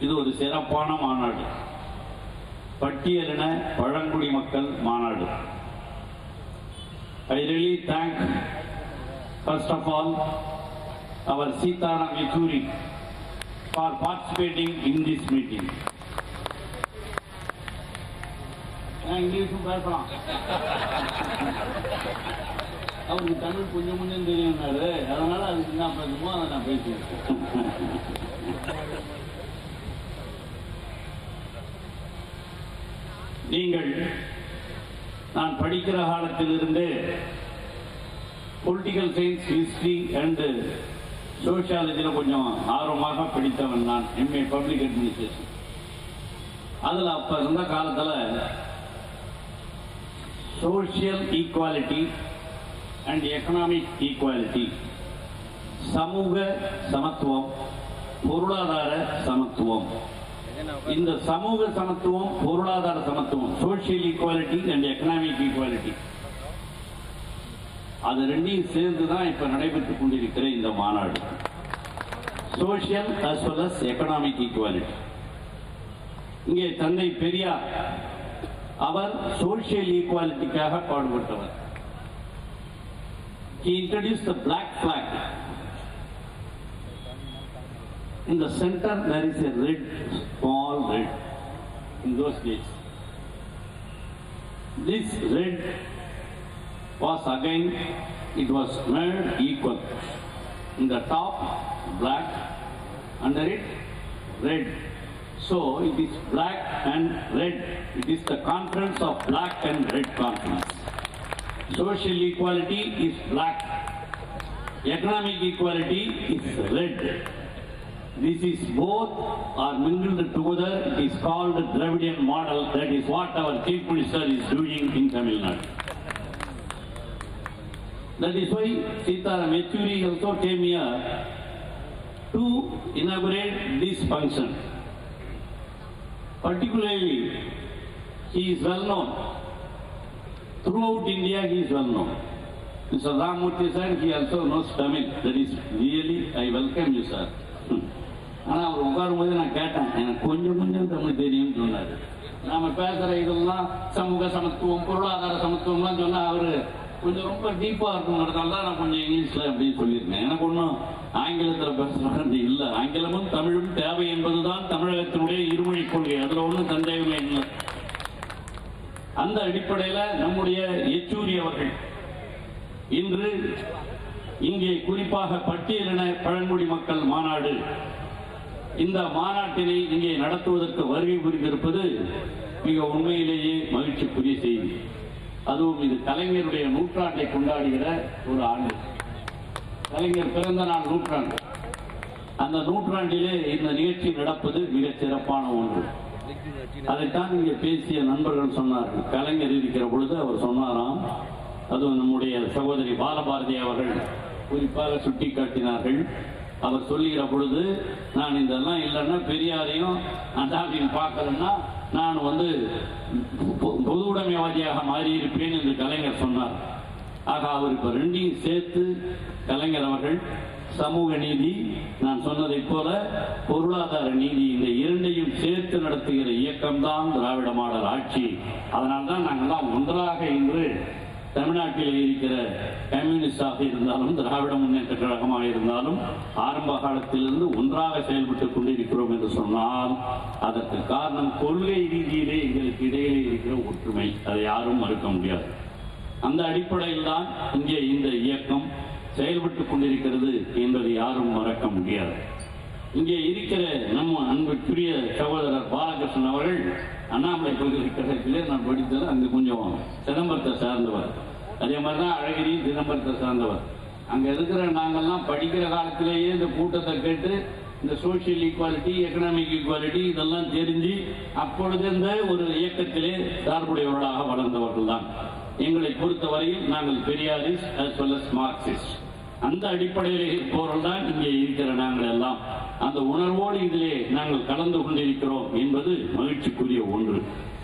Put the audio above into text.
இது ஒரு சிறப்பான மாநாடு பட்டியலின பழங்குடி மக்கள் மாநாடு I really thank first of all our Sitaram Yechury for participating in this meeting இங்கிலீஷும் பேசலாம் அவருக்கு தமிழ் கொஞ்சம் கொஞ்சம் தெரியும்னாரு அதனால அதுக்கு நான் பேசுமோ அதை நான் பேசுவேன் நீங்கள் நான் படிக்கிற காலத்திலிருந்து பொலிட்டிக்கல் சயின்ஸ் ஹிஸ்டரி அண்டு சோஷியாலஜியில் கொஞ்சம் ஆர்வமாக படித்தவன் நான் எம்ஏ பப்ளிக் அட்மினிஸ்ட்ரேஷன் அதில் அப்போ இருந்த காலத்தில் social equality and economic equality சமூக சமத்துவம் பொருளாதார சமத்துவம் இந்த சமூக சமத்துவம் பொருளாதார சமத்துவம் social equality and economic equality அது ரெண்டையும் சேர்ந்து தான் இப்ப நடைபெற்றுக் கொண்டிருக்கிற இந்த மாநாடு social as well as economic equality இங்கே தந்தை பெரியார் அவர் சோஷியல் ஈக்குவாலிட்டிக்காக பாடுபட்டவர் he introduced the black flag in the center there is a red small red in those days this red was again it was made equal in the top black under it red so it is black and red it is the conference of black and red conference social equality is black economic equality is red this is both are mingled together it is called dravidian model that is what our chief minister is doing in tamil nadu that is why sitaram yechuri also came here to inaugurate this function particularly he is well known Throughout India, he is well known. Mr. Ramurthy said he also knows Tamil. That is really, I welcome you, sir. ஆனால் அவர் உட்காரும்போது நான் கேட்டேன் எனக்கு கொஞ்சம் கொஞ்சம் தமிழ் தெரியும்னு சொன்னார் நாம பேசுற இதெல்லாம் சமூக சமத்துவம் பொருளாதார சமத்துவம்லாம் சொன்னா அவரு கொஞ்சம் ரொம்ப டீப்பா இருக்குங்கிறதால தான் நான் கொஞ்சம் இங்கிலீஷ்ல அப்படின்னு சொல்லியிருக்கேன் எனக்கு ஒன்றும் ஆங்கிலத்தில் பேசுறது இல்லை ஆங்கிலமும் தமிழும் தேவை என்பதுதான் தமிழகத்தினுடைய இருமொழி கொள்கை அதுல ஒன்றும் சந்தேகமே இல்லை அந்த அடிப்படையில் நம்முடைய யெச்சூரி அவர்கள் இன்று இங்கே குறிப்பாக பட்டியலின பழங்குடி மக்கள் மாநாடு இந்த மாநாட்டினை இங்கே நடத்துவதற்கு வருகை புரிந்திருப்பது மிக உண்மையிலேயே மகிழ்ச்சிக்குரிய செய்தி அதுவும் இது கலைஞருடைய நூற்றாண்டை கொண்டாடுகிற ஒரு ஆண்டு கலைஞர் பிறந்த நாள் நூற்றாண்டு அந்த நூற்றாண்டிலே இந்த நிகழ்ச்சி நடப்பது மிகச் சிறப்பான ஒன்று அதைத்தான் இங்கே பேசிய நண்பர்கள் சொன்னார்கள் கலைஞர் இருக்கிற பொழுது அவர் சொன்னாராம் அதுவும் நம்முடைய சகோதரி பாலபாரதி அவர்கள் குறிப்பாக சுட்டிக்காட்டினார்கள் அவர் சொல்லுகிற பொழுது நான் இதெல்லாம் இல்லைன்னா பெரியாரையும் அண்ணாவையும் பார்க்கலன்னா நான் வந்து பொ- பொது உடைமைவாதியாக மாறியிருப்பேன் என்று கலைஞர் சொன்னார் ஆக அவர் இப்ப ரெண்டையும் சேர்த்து கலைஞர் அவர்கள் சமூக நீதி நான் சொன்னதைப் போல பொருளாதார நீதி இந்த இரண்டையும் சேர்த்து நடத்துகிற இயக்கம்தான் திராவிட மாடல் ஆட்சி அதனால்தான் நாங்கள்லாம் ஒன்றாக இன்று தமிழ்நாட்டில் இருக்கிற கம்யூனிஸ்டாக இருந்தாலும் திராவிட முன்னேற்ற கழகமாக இருந்தாலும் ஆரம்ப காலத்திலிருந்து ஒன்றாக செயல்பட்டுக் கொண்டிருக்கிறோம் என்று சொன்னால் அதற்கு காரணம் கொள்கை ரீதியிலே எங்களுக்கு இடையிலே இருக்கிற ஒற்றுமை அதை யாரும் மறுக்க முடியாது அந்த அடிப்படையில் தான் இங்கே இந்த இயக்கம் செயல்பட்டுக் கொண்டிருக்கிறது என்பதை யாரும் மறக்க முடியாது இங்கே இருக்கிற நம்ம அன்புக்குரிய சகோதரர் பாலகிருஷ்ணன் அவர்கள் அண்ணாமலை பல்கலைக்கழகத்திலே நான் படித்தது அங்கு கொஞ்சம் சிதம்பரத்தை சார்ந்தவர் அதே மாதிரி தான் அழகிரி சிதம்பரத்தை சார்ந்தவர் அங்க இருக்கிற நாங்கெல்லாம் படிக்கிற காலத்திலேயே இந்த கூட்டத்தை கேட்டு இந்த சோஷியல் ஈக்குவாலிட்டி எக்கனாமிக் ஈக்குவாலிட்டி இதெல்லாம் தெரிஞ்சு அப்பொழுது இருந்த ஒரு இயக்கத்திலே சார்புடையவர்களாக வளர்ந்தவர்கள் தான் எங்களை பொறுத்தவரையில் நாங்கள் Periyarists as well as Marxist அந்த அடிப்படையில் இருப்பவர்கள் தான் இங்கே இருக்கிற நாங்கள் எல்லாம் அந்த உணர்வோடு இதிலே நாங்கள் கலந்து கொண்டிருக்கிறோம் என்பது மகிழ்ச்சிக்குரிய ஒன்று